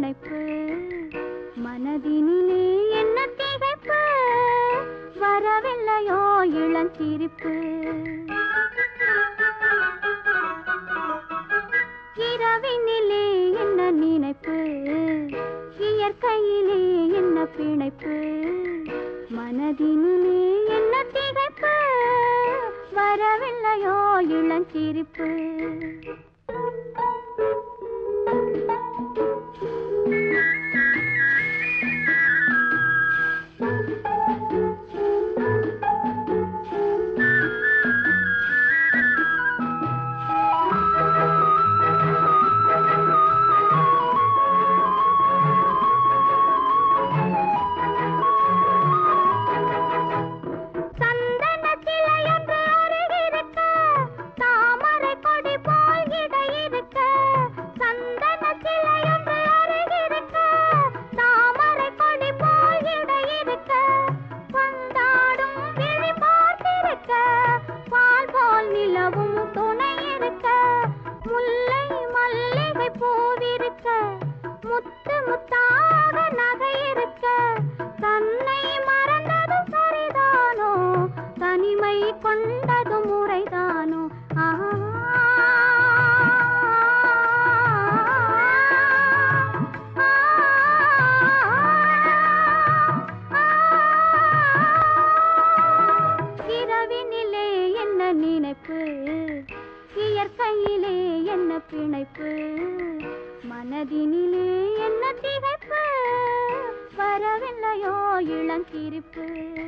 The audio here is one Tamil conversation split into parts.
பிணைப்பு மனதினிலே என்ன திகைப்பு வரவில்லையோ இளஞ்சிரிப்பு இரவினிலே என்ன நினைப்பு இயற்கையிலே என்ன பிணைப்பு மனதினிலே என்ன திகைப்பு வரவில்லையோ இளஞ்சிரிப்பு சந்தன சிலையொன்று அருகிருக்க, தாமரை கொடி போல் இடை இருக்க. சந்தன சிலையொன்று அருகிருக்க, தாமரை கொடி போல் இடை இருக்க. பந்தாடும் விழி பார்த்திருக்க, பால் போல் நிலவும் துணை இருக்க. முல்லை மல்லிகை பூவிருக்க, முத்து முத்தாக நகை இருக்க. தன்னை மறந்ததும் சரிதானோ தனிமை கொண்டதும் முறைதானோ ஆ இரவினிலே என்ன நினைப்பு இயற்கையிலே என்ன பிணைப்பு மனதினிலே என்ன திகைப்பு வரவில்லையோ இளங்கிரிப்பு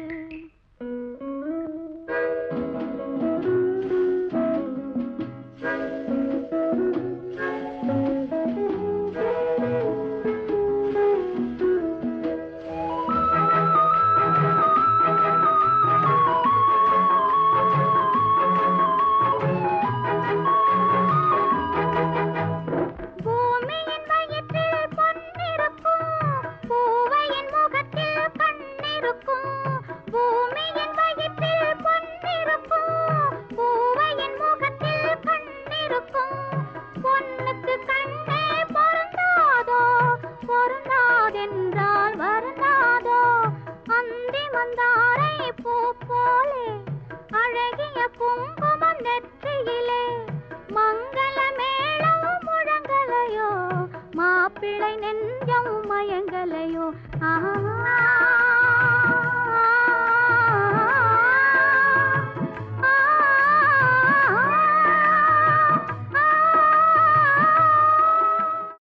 பூமியின் வயிற்றில் பொன்னிருக்கும் பூவையின் முகத்தில் கண்ணிருக்கும் பூமியின் வயிற்றில் பொன்னிருக்கும் பூவையின் முகத்தில் கண்ணிருக்கும் பொன்னுக்கு கண்ணே பொருந்தாதோ பொருந்தாதென்றால் வருந்தாதோ அந்தி மந்தாரை பூ போலே அழகிய குங்குமம் நெற்றியிலே மங்கள மேளம் முழங்கலையோ மாப்பிள்ளை நெஞ்சம் மயங்கலையோ ஆ